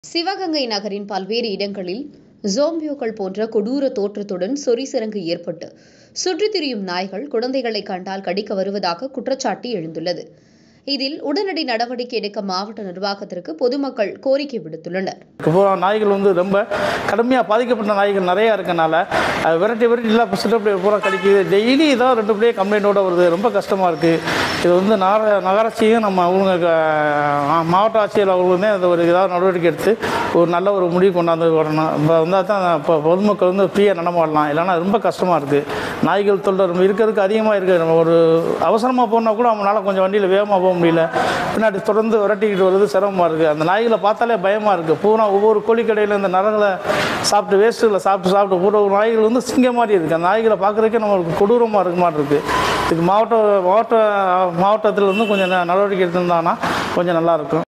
சிவகங்கை நகரின் பல்வேறு இடங்களில் ஜோம்பியோக்கள் போன்ற கொடூர தோற்றத்துடன் சொறிசிறங்கு ஏற்பட்டு சுற்றித் திரியும் நாய்கள் குழந்தைகளை கண்டால் கடிக்க வருவதாக குற்றச்சாட்டு எழுந்துள்ளது இதில் உடனடி நடவடிக்கை எடுக்க மாவட்ட நிர்வாகத்திற்கு பொதுமக்கள் கோரிக்கை விடுத்துள்ளனர் இப்போ நாய்கள் வந்து ரொம்ப கடுமையாக பாதிக்கப்பட்ட நாய்கள் நிறையா இருக்கனால அது விரட்டி விரட்டி எல்லாம் சிறுப்பிள்ளை பூரா கடிக்குது டெய்லி ஏதோ ரெண்டு பிள்ளையே கம்ப்ளைண்ட்டோட வருது ரொம்ப கஷ்டமாக இருக்குது இது வந்து நகர நகராட்சியும் நம்ம அவங்க க- மாவட்ட ஆட்சியர் அவர்களுமே அது ஒரு ஏதாவது நடவடிக்கை எடுத்து ஒரு நல்ல ஒரு முடிவு கொண்டாந்து வரணும் இப்போ வந்தால் தான் இப்போ பொதுமக்கள் வந்து ஃப்ரீயாக நடமாடலாம் இல்லைன்னா ரொம்ப கஷ்டமாக இருக்குது நாய்கள் தொல்லை ரொம்ப இருக்கிறதுக்கு அதிகமாக இருக்குது நம்ம ஒரு அவசரமாக போனால் கூட அவங்களால கொஞ்சம் வண்டியில் வேகமாக போக முடியல பின்னாடி தொடர்ந்து விரட்டிக்கிட்டு வருது சிரமமாக இருக்குது அந்த நாய்களை பார்த்தாலே பயமாக இருக்குது பூரா ஒவ்வொரு கோழி கடையில் இந்த நரங்களை சாப்பிட்டு வேஸ்ட்டுகளை சாப்பிட்டு சாப்பிட்டு பூரா ஒரு நாய்கள் வந்து சிங்கம் மாதிரி இருக்குது அந்த நாய்களை பார்க்குறதுக்கே நம்மளுக்கு கொடூரமாக இருக்க மாதிரி இருக்குது இதுக்கு மாவட்ட மாவட்ட மாவட்டத்தில் இருந்து கொஞ்சம் ந- நடவடிக்கை எடுத்திருந்தாங்கன்னா கொஞ்சம் நல்லாயிருக்கும்